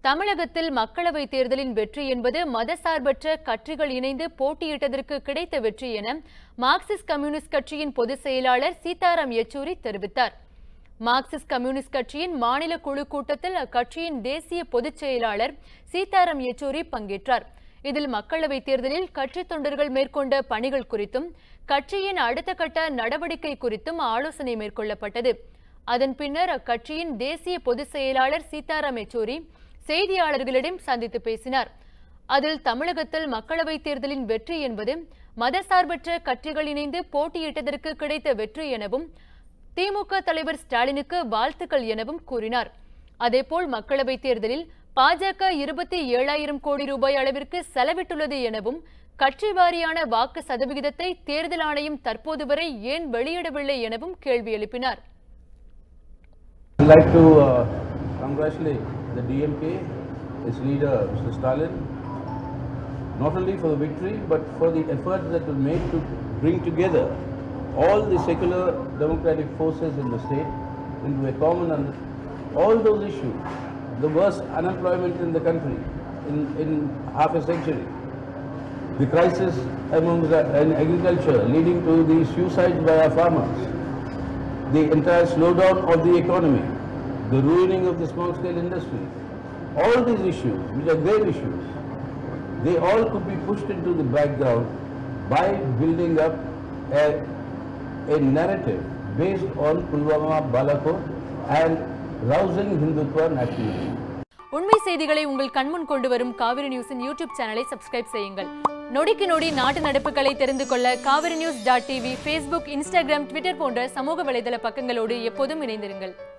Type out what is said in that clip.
தமிழகத்தில் மக்களவைத் தேர்தலின் வெற்றி என்பது மதசார்பற்ற கட்சிகள் இணைந்து போட்டியிட்டதற்கு கிடைத்த வெற்றி என மார்க்சிஸ்ட் கம்யூனிஸ்ட் கட்சியின் பொதுச் செயலாளர் சீதாராம் யெச்சூரி தெரிவித்தார் மார்க்சிஸ்ட் கம்யூனிஸ்ட் கட்சியின் மாநில குழு கூட்டத்தில் அக்கட்சியின் தேசிய பொதுச் செயலாளர் சீதாராம் யெச்சூரி பங்கேற்றார் இதில் மக்களவைத் தேர்தலில் கட்சித் தொண்டர்கள் மேற்கொண்ட பணிகள் குறித்தும் கட்சியின் அடுத்த கட்ட நடவடிக்கை குறித்தும் ஆலோசனை மேற்கொள்ளப்பட்டது அதன் பின்னர் அக்கட்சியின் தேசிய பொதுச் செயலாளர் சீதாராம் யெச்சூரி செய்தியாளர்களிடம் சந்தித்து பேசினார் அதில் தமிழகத்தில் மக்களவைத் தேர்தலின் வெற்றி என்பது மதசார்பற்ற கட்சிகள் இணைந்து போட்டியிட்டதற்கு கிடைத்த வெற்றி எனவும் திமுக தலைவர் ஸ்டாலினுக்கு வாழ்த்துக்கள் எனவும் கூறினார் அதேபோல் மக்களவைத் தேர்தலில் பாஜக இருபத்தி ஏழாயிரம் கோடி ரூபாய் அளவிற்கு செலவிட்டுள்ளது எனவும் கட்சி வாரியான வாக்கு சதவிகிதத்தை தேர்தல் ஆணையம் தற்போது வரை ஏன் வெளியிடவில்லை எனவும் கேள்வி எழுப்பினார் I'd like to uh, congratulate the DMK, its leader, Mr. Stalin, not only for the victory, but for the efforts that were made to bring together all the secular democratic forces in the state into a common, under- all those issues, the worst unemployment in the country in, in half a century, the crisis among the, in agriculture leading to the suicides by our farmers, the entire slowdown of the economy, the ruining of the small scale industry, all these issues, which are grave issues, they all could be pushed into the background by building up a, a narrative based on Pulwama, Balakot and rousing Hindutva nationalism. உண்மை செய்திகளை உங்கள் கண்முன் கொண்டு வரும் காவிரி நியூஸின் YouTube சேனலை subscribe செய்யுங்கள் நொடிக்கு நொடி நாட்டு நடப்புகளை தெரிந்து கொள்ள Kaveri news dot TV Facebook Instagram Twitter போன்ற சமூக வலைதள பக்கங்களோடு எப்போதும் இணைந்திருங்கள்